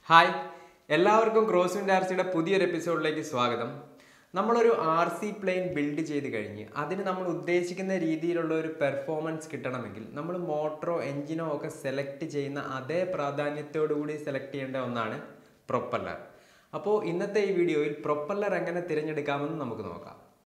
hi എല്ലാവർക്കും cross wind R സിയുടെ പുതിയൊരു എപ്പിസോഡിലേക്ക് സ്വാഗതം നമ്മളൊരു ആർ സി പ്ലെയിൻ ബിൽഡ് ചെയ്ത് കഴിഞ്ഞ് അതിന് നമ്മൾ ഉദ്ദേശിക്കുന്ന രീതിയിലുള്ള ഒരു പെർഫോമൻസ് കിട്ടണമെങ്കിൽ നമ്മൾ മോട്ടറോ എഞ്ചിനോ ഒക്കെ സെലക്ട് ചെയ്യുന്ന അതേ പ്രാധാന്യത്തോടു കൂടി സെലക്ട് ചെയ്യേണ്ട ഒന്നാണ് പ്രൊപ്പല്ലർ അപ്പോൾ ഇന്നത്തെ ഈ വീഡിയോയിൽ പ്രൊപ്പല്ലർ എങ്ങനെ തിരഞ്ഞെടുക്കാമെന്ന് നമുക്ക് നോക്കാം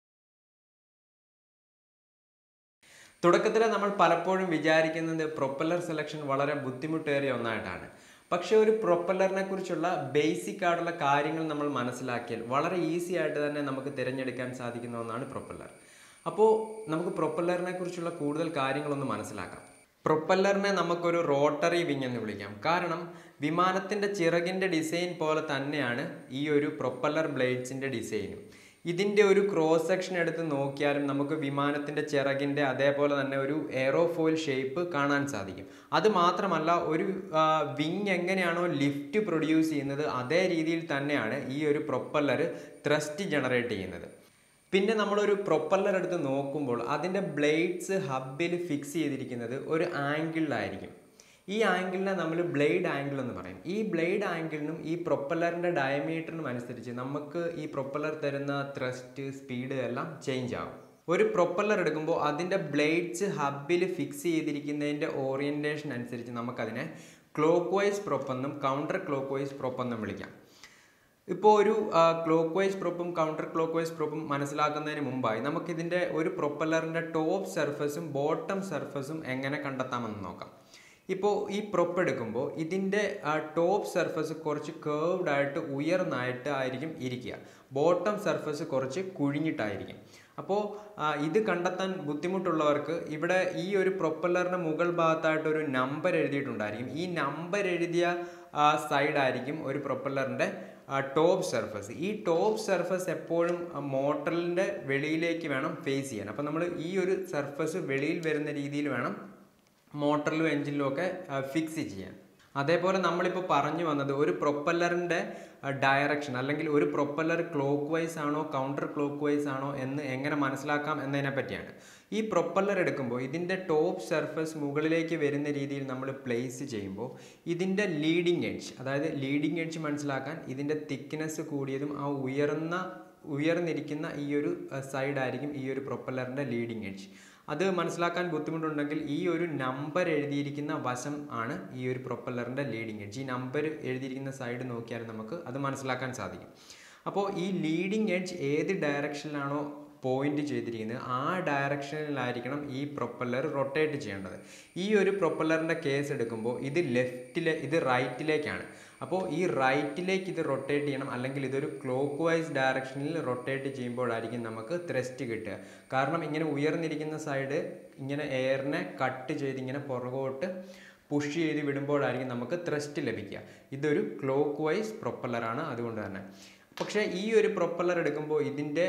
തുടക്കത്തിൽ നമ്മൾ പലപ്പോഴും വിചാരിക്കുന്നത് പ്രൊപ്പല്ലർ സെലക്ഷൻ വളരെ ബുദ്ധിമുട്ടേറിയ ഒന്നായിട്ടാണ് പക്ഷേ ഒരു പ്രൊപ്പല്ലറിനെ കുറിച്ചുള്ള ബേസിക് ആയിട്ടുള്ള കാര്യങ്ങൾ നമ്മൾ മനസ്സിലാക്കിയാൽ വളരെ ഈസി ആയിട്ട് തന്നെ നമുക്ക് തിരഞ്ഞെടുക്കാൻ സാധിക്കുന്ന ഒന്നാണ് പ്രൊപ്പല്ലർ അപ്പോൾ നമുക്ക് പ്രൊപ്പല്ലറിനെ കുറിച്ചുള്ള കൂടുതൽ കാര്യങ്ങളൊന്ന് മനസ്സിലാക്കാം പ്രൊപ്പല്ലറിനെ നമുക്കൊരു റോട്ടറി വിങ് എന്ന് വിളിക്കാം കാരണം വിമാനത്തിൻ്റെ ചിറകിൻ്റെ ഡിസൈൻ പോലെ തന്നെയാണ് ഈ ഒരു പ്രൊപ്പല്ലർ ബ്ലേഡ്സിൻ്റെ ഡിസൈനും ഇതിൻ്റെ ഒരു ക്രോസ് സെക്ഷൻ എടുത്ത് നോക്കിയാലും നമുക്ക് വിമാനത്തിൻ്റെ ചിറകിൻ്റെ അതേപോലെ തന്നെ ഒരു എയറോഫോയിൽ ഷേപ്പ് കാണാൻ സാധിക്കും അത് മാത്രമല്ല ഒരു വിങ് എങ്ങനെയാണോ ലിഫ്റ്റ് പ്രൊഡ്യൂസ് ചെയ്യുന്നത് അതേ രീതിയിൽ തന്നെയാണ് ഈ ഒരു പ്രൊപ്പല്ലർ ത്രസ്റ്റ് ജനറേറ്റ് ചെയ്യുന്നത് പിന്നെ നമ്മളൊരു പ്രൊപ്പല്ലർ എടുത്ത് നോക്കുമ്പോൾ അതിൻ്റെ ബ്ലേഡ്സ് ഹബിൽ ഫിക്സ് ചെയ്തിരിക്കുന്നത് ഒരു ആംഗിളിലായിരിക്കും ഈ ആംഗിളിനെ നമ്മൾ ബ്ലേഡ് ആംഗിൾ എന്ന് പറയും ഈ ബ്ലേഡ് ആംഗിളിനും ഈ പ്രൊപ്പല്ലറിൻ്റെ ഡയമീറ്ററിനും അനുസരിച്ച് നമുക്ക് ഈ പ്രൊപ്പല്ലർ തരുന്ന ത്രസ്റ്റ് സ്പീഡ് എല്ലാം ചേഞ്ച് ആവും ഒരു പ്രൊപ്പല്ലർ എടുക്കുമ്പോൾ അതിൻ്റെ ബ്ലേഡ്സ് ഹബിൽ ഫിക്സ് ചെയ്തിരിക്കുന്നതിൻ്റെ ഓറിയൻറ്റേഷൻ അനുസരിച്ച് നമുക്കതിനെ ക്ലോക്ക് വൈസ് പ്രൊപ്പെന്നും കൗണ്ടർ ക്ലോക്ക് വൈസ് പ്രൊപ്പെന്നും വിളിക്കാം ഇപ്പോൾ ഒരു ക്ലോക്ക് വൈസ് പ്രൊപ്പും കൗണ്ടർ ക്ലോക്ക് വൈസ് പ്രൊപ്പും മനസ്സിലാക്കുന്നതിന് മുമ്പായി നമുക്കിതിൻ്റെ ഒരു പ്രൊപ്പല്ലറിൻ്റെ ടോപ്പ് സർഫസും ബോട്ടം സർഫസും എങ്ങനെ കണ്ടെത്താമെന്ന് നോക്കാം ഇപ്പോൾ ഈ പ്രൊപ്പ് എടുക്കുമ്പോൾ ഇതിൻ്റെ ടോപ്പ് സർഫസ് കുറച്ച് കേർവ്ഡ് ആയിട്ട് ഉയർന്നായിട്ട് ആയിരിക്കും ഇരിക്കുക ബോട്ടം സർഫസ് കുറച്ച് കുഴിഞ്ഞിട്ടായിരിക്കും അപ്പോൾ ഇത് കണ്ടെത്താൻ ബുദ്ധിമുട്ടുള്ളവർക്ക് ഇവിടെ ഈ ഒരു പ്രൊപ്പല്ലറിൻ്റെ മുകൾ ഭാഗത്തായിട്ട് ഒരു നമ്പർ എഴുതിയിട്ടുണ്ടായിരിക്കും ഈ നമ്പർ എഴുതിയ സൈഡായിരിക്കും ഒരു പ്രൊപ്പല്ലറിൻ്റെ ടോപ്പ് സർഫസ് ഈ ടോപ്പ് സർഫസ് എപ്പോഴും മോട്ടറിൻ്റെ വെളിയിലേക്ക് വേണം ഫേസ് ചെയ്യാൻ അപ്പോൾ നമ്മൾ ഈ ഒരു സർഫസ് വെളിയിൽ വരുന്ന രീതിയിൽ വേണം മോട്ടറിലും എഞ്ചിനിലും ഒക്കെ ഫിക്സ് ചെയ്യാൻ അതേപോലെ നമ്മളിപ്പോൾ പറഞ്ഞു വന്നത് ഒരു പ്രൊപ്പല്ലറിൻ്റെ ഡയറക്ഷൻ അല്ലെങ്കിൽ ഒരു പ്രൊപ്പല്ലർ ക്ലോക്ക് വൈസ് ആണോ കൗണ്ടർ ക്ലോക്ക് വൈസ് ആണോ എന്ന് എങ്ങനെ മനസ്സിലാക്കാം എന്നതിനെ പറ്റിയാണ് ഈ പ്രൊപ്പല്ലർ എടുക്കുമ്പോൾ ഇതിൻ്റെ ടോപ്പ് സർഫസ് മുകളിലേക്ക് വരുന്ന രീതിയിൽ നമ്മൾ പ്ലേസ് ചെയ്യുമ്പോൾ ഇതിൻ്റെ ലീഡിങ് എഡ്ജ് അതായത് ലീഡിങ് എഡ്ജ് മനസ്സിലാക്കാൻ ഇതിൻ്റെ തിക്നെസ് കൂടിയതും ആ ഉയർന്ന ഉയർന്നിരിക്കുന്ന ഈ ഒരു സൈഡായിരിക്കും ഈ ഒരു പ്രൊപ്പല്ലറിൻ്റെ ലീഡിങ് എഡ്ജ് അത് മനസ്സിലാക്കാൻ ബുദ്ധിമുട്ടുണ്ടെങ്കിൽ ഈ ഒരു നമ്പർ എഴുതിയിരിക്കുന്ന വശം ആണ് ഈ ഒരു പ്രൊപ്പല്ലറിൻ്റെ ലീഡിങ് എഡ്ജ് ഈ നമ്പർ എഴുതിയിരിക്കുന്ന സൈഡ് നോക്കിയാൽ നമുക്ക് അത് മനസ്സിലാക്കാൻ സാധിക്കും അപ്പോൾ ഈ ലീഡിങ് എഡ്ജ് ഏത് ഡയറക്ഷനിലാണോ പോയിന്റ് ചെയ്തിരിക്കുന്നത് ആ ഡയറക്ഷനിലായിരിക്കണം ഈ പ്രൊപ്പല്ലർ റൊട്ടേറ്റ് ചെയ്യേണ്ടത് ഈ ഒരു പ്രൊപ്പല്ലറിൻ്റെ കേസ് എടുക്കുമ്പോൾ ഇത് ലെഫ്റ്റിലെ ഇത് റൈറ്റിലേക്കാണ് അപ്പോൾ ഈ റൈറ്റിലേക്ക് ഇത് റൊട്ടേറ്റ് ചെയ്യണം അല്ലെങ്കിൽ ഇതൊരു ക്ലോക്ക് വൈസ് ഡയറക്ഷനിൽ റൊട്ടേറ്റ് ചെയ്യുമ്പോഴായിരിക്കും നമുക്ക് ത്രസ്റ്റ് കിട്ടുക കാരണം ഇങ്ങനെ ഉയർന്നിരിക്കുന്ന സൈഡ് ഇങ്ങനെ എയറിനെ കട്ട് ചെയ്ത് ഇങ്ങനെ പുറകോട്ട് പുഷ് ചെയ്ത് വിടുമ്പോഴായിരിക്കും നമുക്ക് ത്രസ്റ്റ് ലഭിക്കുക ഇതൊരു ക്ലോക്ക് വൈസ് പ്രൊപ്പല്ലറാണ് അതുകൊണ്ട് തന്നെ പക്ഷേ ഈ ഒരു പ്രൊപ്പല്ലർ എടുക്കുമ്പോൾ ഇതിൻ്റെ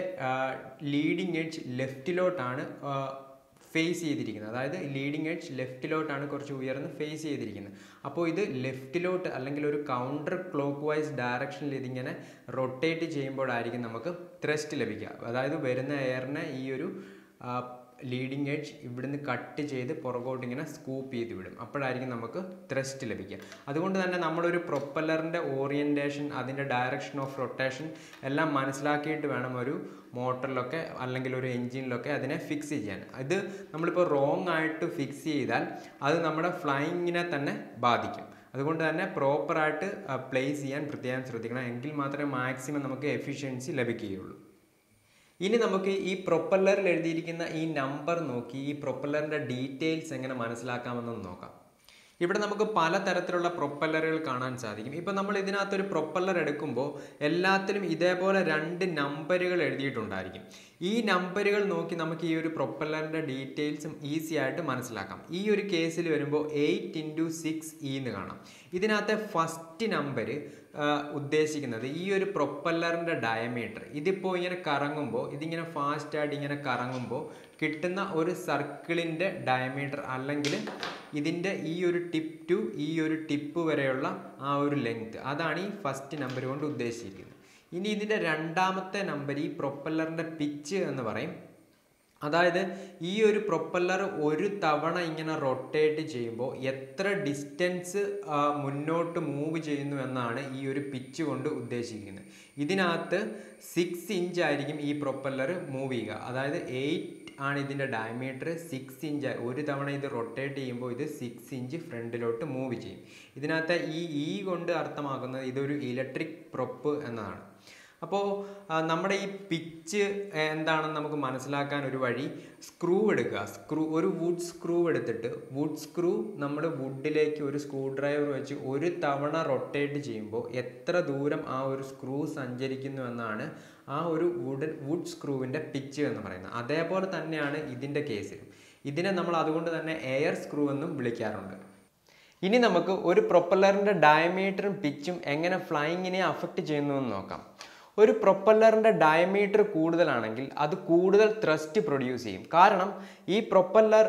ലീഡിങ് എഡ്ജ് ലെഫ്റ്റിലോട്ടാണ് ഫേസ് ചെയ്തിരിക്കുന്നത് അതായത് ലീഡിങ് എഡ്ജ് ലെഫ്റ്റിലോട്ടാണ് കുറച്ച് ഉയർന്ന് ഫേസ് ചെയ്തിരിക്കുന്നത് അപ്പോൾ ഇത് ലെഫ്റ്റിലോട്ട് അല്ലെങ്കിൽ ഒരു കൗണ്ടർ ക്ലോക്ക് വൈസ് ഡയറക്ഷനിൽ ഇതിങ്ങനെ റൊട്ടേറ്റ് ചെയ്യുമ്പോഴായിരിക്കും നമുക്ക് ത്രസ്റ്റ് ലഭിക്കുക അതായത് വരുന്ന എയറിനെ ഈ ഒരു ലീഡിങ് എഡ്ജ് ഇവിടുന്ന് കട്ട് ചെയ്ത് പുറകോട്ട് ഇങ്ങനെ സ്കൂപ്പ് ചെയ്ത് വിടും അപ്പോഴായിരിക്കും നമുക്ക് ത്രസ്റ്റ് ലഭിക്കുക അതുകൊണ്ട് തന്നെ നമ്മളൊരു പ്രൊപ്പല്ലറിൻ്റെ ഓറിയൻറ്റേഷൻ അതിൻ്റെ ഡയറക്ഷൻ ഓഫ് റൊട്ടേഷൻ എല്ലാം മനസ്സിലാക്കിയിട്ട് വേണം ഒരു മോട്ടറിലൊക്കെ അല്ലെങ്കിൽ ഒരു എൻജിനിലൊക്കെ അതിനെ ഫിക്സ് ചെയ്യാൻ ഇത് നമ്മളിപ്പോൾ റോങ് ആയിട്ട് ഫിക്സ് ചെയ്താൽ അത് നമ്മുടെ ഫ്ലൈയിങ്ങിനെ തന്നെ ബാധിക്കും അതുകൊണ്ട് തന്നെ പ്രോപ്പറായിട്ട് പ്ലേസ് ചെയ്യാൻ പ്രത്യേകം ശ്രദ്ധിക്കണം എങ്കിൽ മാത്രമേ മാക്സിമം നമുക്ക് എഫിഷ്യൻസി ലഭിക്കുകയുള്ളൂ ഇനി നമുക്ക് ഈ പ്രൊപ്പല്ലറിൽ എഴുതിയിരിക്കുന്ന ഈ നമ്പർ നോക്കി ഈ പ്രൊപ്പല്ലറിൻ്റെ ഡീറ്റെയിൽസ് എങ്ങനെ മനസ്സിലാക്കാമെന്ന് നോക്കാം ഇവിടെ നമുക്ക് പലതരത്തിലുള്ള പ്രൊപ്പല്ലറുകൾ കാണാൻ സാധിക്കും ഇപ്പം നമ്മൾ ഇതിനകത്തൊരു പ്രൊപ്പല്ലർ എടുക്കുമ്പോൾ എല്ലാത്തിലും ഇതേപോലെ രണ്ട് നമ്പറുകൾ എഴുതിയിട്ടുണ്ടായിരിക്കും ഈ നമ്പറുകൾ നോക്കി നമുക്ക് ഈ ഒരു പ്രൊപ്പല്ലറിൻ്റെ ഡീറ്റെയിൽസും ഈസി ആയിട്ട് മനസ്സിലാക്കാം ഈ ഒരു കേസിൽ വരുമ്പോൾ എയ്റ്റ് ഇൻറ്റു സിക്സ് ഇ എന്ന് കാണാം ഇതിനകത്തെ ഫസ്റ്റ് നമ്പർ ഉദ്ദേശിക്കുന്നത് ഈ ഒരു പ്രൊപ്പല്ലറിൻ്റെ ഡയമീറ്റർ ഇതിപ്പോൾ ഇങ്ങനെ കറങ്ങുമ്പോൾ ഇതിങ്ങനെ ഫാസ്റ്റായിട്ട് ഇങ്ങനെ കറങ്ങുമ്പോൾ കിട്ടുന്ന ഒരു സർക്കിളിൻ്റെ ഡയമീറ്റർ അല്ലെങ്കിൽ ഇതിൻ്റെ ഈ ഒരു ടിപ്പ് ടു ഈ ഒരു ടിപ്പ് വരെയുള്ള ആ ഒരു ലെങ്ത് അതാണ് ഈ ഫസ്റ്റ് നമ്പർ കൊണ്ട് ഉദ്ദേശിച്ചിരിക്കുന്നത് ഇനി ഇതിൻ്റെ രണ്ടാമത്തെ നമ്പർ ഈ പ്രൊപ്പല്ലറിൻ്റെ പിച്ച് എന്ന് പറയും അതായത് ഈ ഒരു പ്രൊപ്പല്ലർ ഒരു തവണ ഇങ്ങനെ റൊട്ടേറ്റ് ചെയ്യുമ്പോൾ എത്ര ഡിസ്റ്റൻസ് മുന്നോട്ട് മൂവ് ചെയ്യുന്നു എന്നാണ് ഈ ഒരു പിച്ച് കൊണ്ട് ഉദ്ദേശിക്കുന്നത് ഇതിനകത്ത് സിക്സ് ഇഞ്ച് ആയിരിക്കും ഈ പ്രൊപ്പല്ലർ മൂവ് ചെയ്യുക അതായത് എയ്റ്റ് ആണ് ഇതിൻ്റെ ഡയമീറ്റർ സിക്സ് ഇഞ്ച് ഒരു തവണ ഇത് റൊട്ടേറ്റ് ചെയ്യുമ്പോൾ ഇത് സിക്സ് ഇഞ്ച് ഫ്രണ്ടിലോട്ട് മൂവ് ചെയ്യും ഇതിനകത്ത് ഈ ഇ കൊണ്ട് അർത്ഥമാക്കുന്നത് ഇതൊരു ഇലക്ട്രിക് പ്രൊപ്പ് എന്നതാണ് അപ്പോൾ നമ്മുടെ ഈ പിച്ച് എന്താണെന്ന് നമുക്ക് മനസ്സിലാക്കാൻ ഒരു വഴി സ്ക്രൂ എടുക്കുക സ്ക്രൂ ഒരു വുഡ് സ്ക്രൂ എടുത്തിട്ട് വുഡ് സ്ക്രൂ നമ്മൾ വുഡിലേക്ക് ഒരു സ്ക്രൂ ഡ്രൈവർ വെച്ച് ഒരു തവണ റൊട്ടേറ്റ് ചെയ്യുമ്പോൾ എത്ര ദൂരം ആ ഒരു സ്ക്രൂ സഞ്ചരിക്കുന്നു എന്നാണ് ആ ഒരു വുഡ് വുഡ് സ്ക്രൂവിൻ്റെ പിച്ച് എന്ന് പറയുന്നത് അതേപോലെ തന്നെയാണ് ഇതിൻ്റെ കേസിലും ഇതിനെ നമ്മൾ അതുകൊണ്ട് തന്നെ എയർ സ്ക്രൂ എന്നും വിളിക്കാറുണ്ട് ഇനി നമുക്ക് ഒരു പ്രൊപ്പല്ലറിൻ്റെ ഡയമീറ്ററും പിച്ചും എങ്ങനെ ഫ്ലൈയിങ്ങിനെ അഫക്റ്റ് ചെയ്യുന്നു എന്ന് നോക്കാം ഒരു പ്രൊപ്പല്ലറിൻ്റെ ഡയമീറ്റർ കൂടുതലാണെങ്കിൽ അത് കൂടുതൽ ത്രസ്റ്റ് പ്രൊഡ്യൂസ് ചെയ്യും കാരണം ഈ പ്രൊപ്പല്ലർ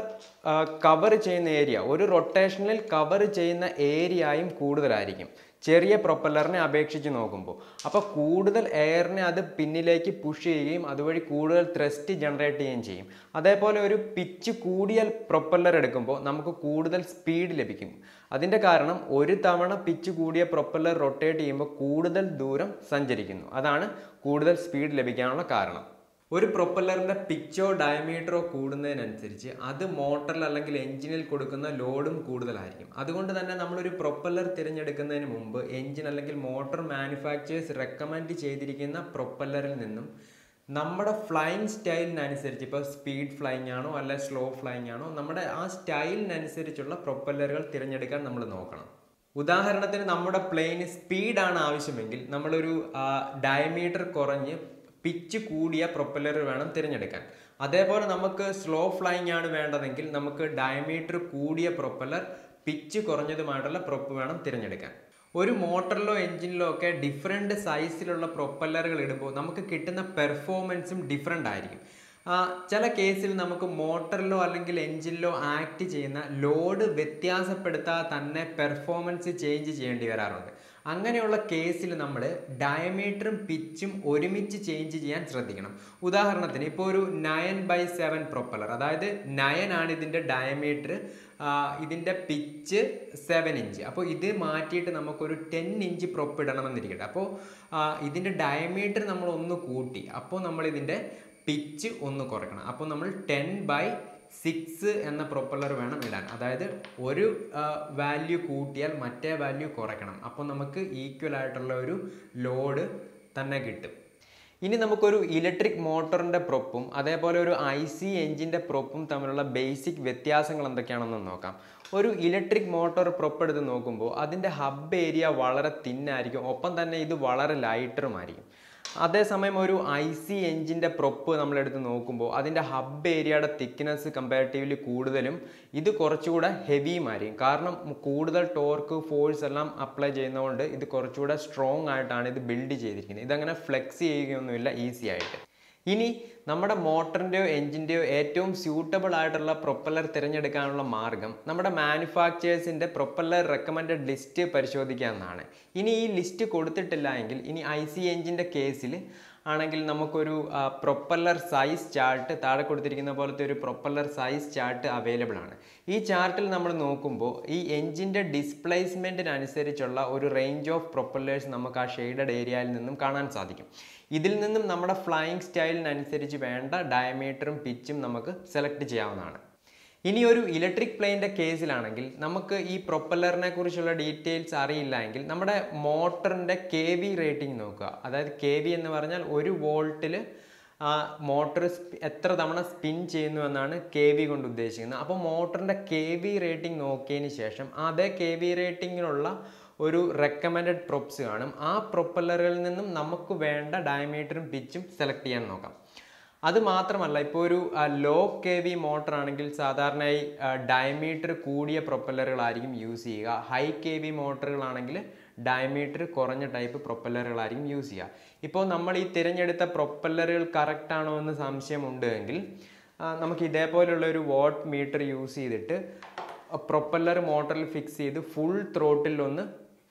കവർ ചെയ്യുന്ന ഏരിയ ഒരു റൊട്ടേഷനിൽ കവർ ചെയ്യുന്ന ഏരിയയും കൂടുതലായിരിക്കും ചെറിയ പ്രൊപ്പല്ലറിനെ അപേക്ഷിച്ച് നോക്കുമ്പോൾ അപ്പോൾ കൂടുതൽ എയറിനെ അത് പിന്നിലേക്ക് പുഷ് ചെയ്യുകയും അതുവഴി കൂടുതൽ ത്രസ്റ്റ് ജനറേറ്റ് ചെയ്യുകയും ചെയ്യും അതേപോലെ ഒരു പിച്ച് കൂടിയ പ്രൊപ്പല്ലർ എടുക്കുമ്പോൾ നമുക്ക് കൂടുതൽ സ്പീഡ് ലഭിക്കും അതിൻ്റെ കാരണം ഒരു തവണ പിച്ച് കൂടിയ പ്രൊപ്പല്ലർ റൊട്ടേറ്റ് ചെയ്യുമ്പോൾ കൂടുതൽ ദൂരം സഞ്ചരിക്കുന്നു അതാണ് കൂടുതൽ സ്പീഡ് ലഭിക്കാനുള്ള കാരണം ഒരു പ്രൊപ്പല്ലറിൻ്റെ പിച്ചോ ഡയമീറ്ററോ കൂടുന്നതിനനുസരിച്ച് അത് മോട്ടറിൽ അല്ലെങ്കിൽ എഞ്ചിനിൽ കൊടുക്കുന്ന ലോഡും കൂടുതലായിരിക്കും അതുകൊണ്ട് തന്നെ നമ്മളൊരു പ്രൊപ്പല്ലർ തിരഞ്ഞെടുക്കുന്നതിന് മുമ്പ് എഞ്ചിൻ അല്ലെങ്കിൽ മോട്ടോർ മാനുഫാക്ചേഴ്സ് റെക്കമെൻഡ് ചെയ്തിരിക്കുന്ന പ്രൊപ്പല്ലറിൽ നിന്നും നമ്മുടെ ഫ്ലൈയിങ് സ്റ്റൈലിനനുസരിച്ച് ഇപ്പോൾ സ്പീഡ് ഫ്ലൈയിങ് ആണോ അല്ല സ്ലോ ഫ്ലൈയിങ് ആണോ നമ്മുടെ ആ സ്റ്റൈലിനനുസരിച്ചുള്ള പ്രൊപ്പല്ലറുകൾ തിരഞ്ഞെടുക്കാൻ നമ്മൾ നോക്കണം ഉദാഹരണത്തിന് നമ്മുടെ പ്ലെയിന് സ്പീഡാണ് ആവശ്യമെങ്കിൽ നമ്മളൊരു ഡയമീറ്റർ കുറഞ്ഞ് പിച്ച് കൂടിയ പ്രൊപ്പല്ലർ വേണം തിരഞ്ഞെടുക്കാൻ അതേപോലെ നമുക്ക് സ്ലോ ഫ്ലൈയിങ് ആണ് വേണ്ടതെങ്കിൽ നമുക്ക് ഡയമീറ്റർ കൂടിയ പ്രൊപ്പല്ലർ പിച്ച് കുറഞ്ഞതുമായിട്ടുള്ള പ്രൊപ്പ് വേണം തിരഞ്ഞെടുക്കാൻ ഒരു മോട്ടറിലോ എഞ്ചിനിലോ ഒക്കെ ഡിഫറെൻ്റ് സൈസിലുള്ള പ്രൊപ്പല്ലറുകൾ ഇടുമ്പോൾ നമുക്ക് കിട്ടുന്ന പെർഫോമൻസും ഡിഫറെൻ്റ് ആയിരിക്കും ചില കേസിൽ നമുക്ക് മോട്ടറിലോ അല്ലെങ്കിൽ എഞ്ചിനിലോ ആക്ട് ചെയ്യുന്ന ലോഡ് വ്യത്യാസപ്പെടുത്താതെ തന്നെ പെർഫോമൻസ് ചേഞ്ച് ചെയ്യേണ്ടി വരാറുണ്ട് അങ്ങനെയുള്ള കേസിൽ നമ്മൾ ഡയമീറ്ററും പിച്ചും ഒരുമിച്ച് ചേഞ്ച് ചെയ്യാൻ ശ്രദ്ധിക്കണം ഉദാഹരണത്തിന് ഇപ്പോൾ ഒരു നയൻ ബൈ സെവൻ പ്രൊപ്പലർ അതായത് നയൻ ആണ് ഇതിൻ്റെ ഡയമീറ്റർ ഇതിൻ്റെ പിച്ച് സെവൻ ഇഞ്ച് അപ്പോൾ ഇത് മാറ്റിയിട്ട് നമുക്കൊരു ടെൻ ഇഞ്ച് പ്രൊപ്പ് ഇടണമെന്നിരിക്കട്ടെ അപ്പോൾ ഇതിൻ്റെ ഡയമീറ്റർ നമ്മൾ ഒന്ന് കൂട്ടി അപ്പോൾ നമ്മൾ ഇതിൻ്റെ പിച്ച് ഒന്ന് കുറയ്ക്കണം അപ്പോൾ നമ്മൾ ടെൻ ബൈ സിക്സ് എന്ന പ്രൊപ്പല്ലർ വേണം ഇടാൻ അതായത് ഒരു വാല്യൂ കൂട്ടിയാൽ മറ്റേ വാല്യൂ കുറയ്ക്കണം അപ്പോൾ നമുക്ക് ഈക്വൽ ആയിട്ടുള്ള ഒരു ലോഡ് തന്നെ കിട്ടും ഇനി നമുക്കൊരു ഇലക്ട്രിക് മോട്ടറിൻ്റെ പ്രൊപ്പും അതേപോലെ ഒരു ഐ സി എഞ്ചിൻ്റെ പ്രൊപ്പും തമ്മിലുള്ള ബേസിക് വ്യത്യാസങ്ങൾ എന്തൊക്കെയാണെന്ന് നോക്കാം ഒരു ഇലക്ട്രിക് മോട്ടോർ പ്രൊപ്പ് എടുത്ത് നോക്കുമ്പോൾ അതിൻ്റെ ഹബ് ഏരിയ വളരെ തിന്നായിരിക്കും ഒപ്പം തന്നെ ഇത് വളരെ ലൈറ്ററുമായിരിക്കും അതേസമയം ഒരു ഐ സി എഞ്ചിൻ്റെ പ്രൊപ്പ് നമ്മളെടുത്ത് നോക്കുമ്പോൾ അതിൻ്റെ ഹബ് ഏരിയയുടെ തിക്നെസ് കമ്പാരിറ്റീവ്ലി കൂടുതലും ഇത് കുറച്ചുകൂടെ ഹെവിയുമായിരിക്കും കാരണം കൂടുതൽ ടോർക്ക് ഫോഴ്സ് എല്ലാം അപ്ലൈ ചെയ്യുന്നതുകൊണ്ട് ഇത് കുറച്ചുകൂടെ സ്ട്രോങ് ആയിട്ടാണ് ഇത് ബിൽഡ് ചെയ്തിരിക്കുന്നത് ഇതങ്ങനെ ഫ്ലെക്സ് ചെയ്യുകയൊന്നുമില്ല ഈസി ആയിട്ട് ഇനി നമ്മുടെ മോട്ടറിൻ്റെയോ എഞ്ചിൻ്റെയോ ഏറ്റവും സ്യൂട്ടബിൾ ആയിട്ടുള്ള പ്രൊപ്പല്ലർ തിരഞ്ഞെടുക്കാനുള്ള മാർഗം നമ്മുടെ മാനുഫാക്ചേഴ്സിൻ്റെ പ്രൊപ്പല്ലർ റെക്കമെൻഡഡ് ലിസ്റ്റ് പരിശോധിക്കുക എന്നാണ് ഇനി ഈ ലിസ്റ്റ് കൊടുത്തിട്ടില്ല എങ്കിൽ ഇനി ഐ സി എഞ്ചിൻ്റെ കേസിൽ ആണെങ്കിൽ നമുക്കൊരു പ്രൊപ്പല്ലർ സൈസ് ചാർട്ട് താഴെ കൊടുത്തിരിക്കുന്ന പോലത്തെ ഒരു പ്രൊപ്പല്ലർ സൈസ് ചാർട്ട് അവൈലബിൾ ആണ് ഈ ചാർട്ടിൽ നമ്മൾ നോക്കുമ്പോൾ ഈ എഞ്ചിൻ്റെ ഡിസ്പ്ലേസ്മെൻറ്റിനനുസരിച്ചുള്ള ഒരു റേഞ്ച് ഓഫ് പ്രൊപ്പല്ലേഴ്സ് നമുക്ക് ആ ഷെയ്ഡഡ് ഏരിയയിൽ നിന്നും കാണാൻ സാധിക്കും ഇതിൽ നിന്നും നമ്മുടെ ഫ്ലൈയിങ് സ്റ്റൈലിനനുസരിച്ച് വേണ്ട ഡയമീറ്ററും പിച്ചും നമുക്ക് സെലക്ട് ചെയ്യാവുന്നതാണ് ഇനി ഒരു ഇലക്ട്രിക് പ്ലെയിൻ്റെ കേസിലാണെങ്കിൽ നമുക്ക് ഈ പ്രൊപ്പല്ലറിനെ കുറിച്ചുള്ള ഡീറ്റെയിൽസ് അറിയില്ല എങ്കിൽ നമ്മുടെ മോട്ടറിൻ്റെ കെ വി റേറ്റിംഗ് നോക്കുക അതായത് കെ വി എന്ന് പറഞ്ഞാൽ ഒരു വോൾട്ടിൽ ആ മോട്ടർ എത്ര തവണ സ്പിൻ ചെയ്യുന്നു എന്നാണ് കെ വി കൊണ്ട് ഉദ്ദേശിക്കുന്നത് അപ്പോൾ മോട്ടറിൻ്റെ കെ വി റേറ്റിംഗ് നോക്കിയതിന് ശേഷം അതേ കെ വി റേറ്റിങ്ങിനുള്ള ഒരു റെക്കമെൻഡഡ് പ്രൊപ്സ് കാണും ആ പ്രൊപ്പല്ലറുകളിൽ നിന്നും നമുക്ക് വേണ്ട ഡയമീറ്ററും പിച്ചും സെലക്ട് ചെയ്യാൻ നോക്കാം അത് മാത്രമല്ല ഇപ്പോൾ ഒരു ലോ കെ വി മോട്ടർ ആണെങ്കിൽ സാധാരണയായി ഡയമീറ്റർ കൂടിയ പ്രൊപ്പല്ലറുകളായിരിക്കും യൂസ് ചെയ്യുക ഹൈ കെ വി മോട്ടറുകളാണെങ്കിൽ ഡയമീറ്റർ കുറഞ്ഞ ടൈപ്പ് പ്രൊപ്പല്ലറുകളായിരിക്കും യൂസ് ചെയ്യുക ഇപ്പോൾ നമ്മൾ ഈ തിരഞ്ഞെടുത്ത പ്രൊപ്പല്ലറുകൾ കറക്റ്റ് ആണോ എന്ന് സംശയമുണ്ട് എങ്കിൽ നമുക്ക് ഇതേപോലുള്ള ഒരു വാട്ട് മീറ്റർ യൂസ് ചെയ്തിട്ട് പ്രൊപ്പല്ലർ മോട്ടറിൽ ഫിക്സ് ചെയ്ത് ഫുൾ ത്രോട്ടിൽ ഒന്ന്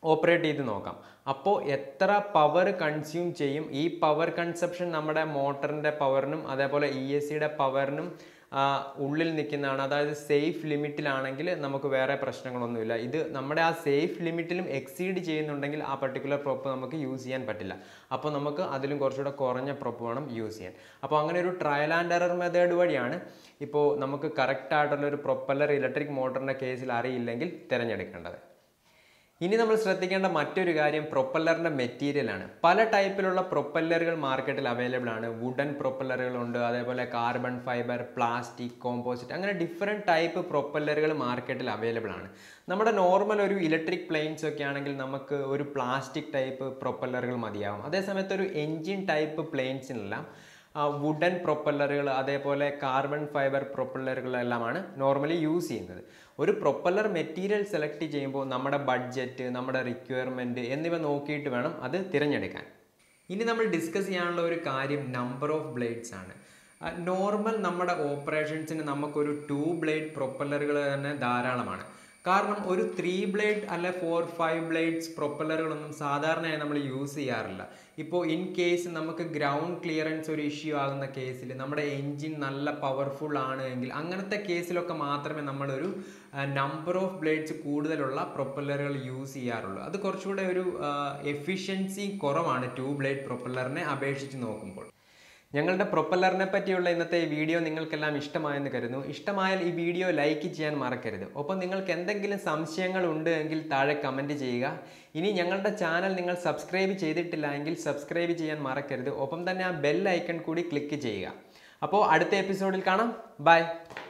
ഓപ്പറേറ്റ് ചെയ്ത് നോക്കാം അപ്പോൾ എത്ര പവർ കൺസ്യൂം ചെയ്യും ഈ പവർ കൺസപ്ഷൻ നമ്മുടെ മോട്ടറിൻ്റെ പവറിനും അതേപോലെ ഇ എസ് സിയുടെ പവറിനും ഉള്ളിൽ നിൽക്കുന്നതാണ് അതായത് സേഫ് ലിമിറ്റിലാണെങ്കിൽ നമുക്ക് വേറെ പ്രശ്നങ്ങളൊന്നുമില്ല ഇത് നമ്മുടെ ആ സേഫ് ലിമിറ്റിലും എക്സീഡ് ചെയ്യുന്നുണ്ടെങ്കിൽ ആ പർട്ടിക്കുലർ പ്രൊപ്പ് നമുക്ക് യൂസ് ചെയ്യാൻ പറ്റില്ല അപ്പോൾ നമുക്ക് അതിലും കുറച്ചുകൂടെ കുറഞ്ഞ പ്രൊപ്പ് വേണം യൂസ് ചെയ്യാൻ അപ്പോൾ അങ്ങനെ ഒരു ട്രയൽ ആൻഡ് എറർ മെത്തേഡ് വഴിയാണ് ഇപ്പോൾ നമുക്ക് കറക്റ്റ് ആയിട്ടുള്ള ഒരു പ്രൊപ്പല്ലർ ഇലക്ട്രിക് മോട്ടറിൻ്റെ കേസിൽ അറിയില്ലെങ്കിൽ തിരഞ്ഞെടുക്കേണ്ടത് ഇനി നമ്മൾ ശ്രദ്ധിക്കേണ്ട മറ്റൊരു കാര്യം പ്രൊപ്പല്ലറിൻ്റെ മെറ്റീരിയലാണ് പല ടൈപ്പിലുള്ള പ്രൊപ്പല്ലറുകൾ മാർക്കറ്റിൽ അവൈലബിൾ ആണ് വുഡൻ പ്രൊപ്പല്ലറുകളുണ്ട് അതേപോലെ കാർബൺ ഫൈബർ പ്ലാസ്റ്റിക് കോമ്പോസിറ്റ് അങ്ങനെ ഡിഫറെൻറ്റ് ടൈപ്പ് പ്രൊപ്പല്ലറുകൾ മാർക്കറ്റിൽ അവൈലബിൾ ആണ് നമ്മുടെ നോർമൽ ഒരു ഇലക്ട്രിക് പ്ലെയിൻസ് ഒക്കെ ആണെങ്കിൽ നമുക്ക് ഒരു പ്ലാസ്റ്റിക് ടൈപ്പ് പ്രൊപ്പല്ലറുകൾ മതിയാവും അതേസമയത്ത് ഒരു എൻജിൻ ടൈപ്പ് പ്ലെയിൻസിനെല്ലാം വുഡൻ പ്രൊപ്പല്ലറുകൾ അതേപോലെ കാർബൺ ഫൈബർ പ്രൊപ്പല്ലറുകളെല്ലാമാണ് നോർമലി യൂസ് ചെയ്യുന്നത് ഒരു പ്രൊപ്പല്ലർ മെറ്റീരിയൽ സെലക്ട് ചെയ്യുമ്പോൾ നമ്മുടെ ബഡ്ജറ്റ് നമ്മുടെ റിക്വയർമെൻറ്റ് എന്നിവ നോക്കിയിട്ട് വേണം അത് തിരഞ്ഞെടുക്കാൻ ഇനി നമ്മൾ ഡിസ്കസ് ചെയ്യാനുള്ള ഒരു കാര്യം നമ്പർ ഓഫ് ബ്ലേഡ്സ് ആണ് നോർമൽ നമ്മുടെ ഓപ്പറേഷൻസിന് നമുക്കൊരു ടു ബ്ലേഡ് പ്രൊപ്പല്ലറുകൾ തന്നെ ധാരാളമാണ് കാരണം ഒരു ത്രീ ബ്ലേഡ് അല്ലെ ഫോർ ഫൈവ് ബ്ലേഡ്സ് പ്രൊപ്പല്ലറുകളൊന്നും സാധാരണയായി നമ്മൾ യൂസ് ചെയ്യാറില്ല ഇപ്പോൾ ഇൻ കേസ് നമുക്ക് ഗ്രൗണ്ട് ക്ലിയറൻസ് ഒരു ഇഷ്യൂ ആകുന്ന കേസിൽ നമ്മുടെ എൻജിൻ നല്ല പവർഫുൾ ആണ് എങ്കിൽ അങ്ങനത്തെ കേസിലൊക്കെ മാത്രമേ നമ്മളൊരു നമ്പർ ഓഫ് ബ്ലേഡ്സ് കൂടുതലുള്ള പ്രൊപ്പല്ലറുകൾ യൂസ് ചെയ്യാറുള്ളൂ അത് കുറച്ചുകൂടെ ഒരു എഫിഷ്യൻസി കുറവാണ് ടു ബ്ലേഡ് പ്രൊപ്പല്ലറിനെ അപേക്ഷിച്ച് നോക്കുമ്പോൾ ഞങ്ങളുടെ പ്രൊപ്പല്ലറിനെ പറ്റിയുള്ള ഇന്നത്തെ ഈ വീഡിയോ നിങ്ങൾക്കെല്ലാം ഇഷ്ടമായെന്ന് കരുതുന്നു ഇഷ്ടമായാൽ ഈ വീഡിയോ ലൈക്ക് ചെയ്യാൻ മറക്കരുത് ഒപ്പം നിങ്ങൾക്ക് എന്തെങ്കിലും സംശയങ്ങൾ ഉണ്ട് എങ്കിൽ താഴെ കമൻറ്റ് ചെയ്യുക ഇനി ഞങ്ങളുടെ ചാനൽ നിങ്ങൾ സബ്സ്ക്രൈബ് ചെയ്തിട്ടില്ല എങ്കിൽ സബ്സ്ക്രൈബ് ചെയ്യാൻ മറക്കരുത് ഒപ്പം തന്നെ ആ ബെൽ ഐക്കൺ കൂടി ക്ലിക്ക് ചെയ്യുക അപ്പോൾ അടുത്ത എപ്പിസോഡിൽ കാണാം ബൈ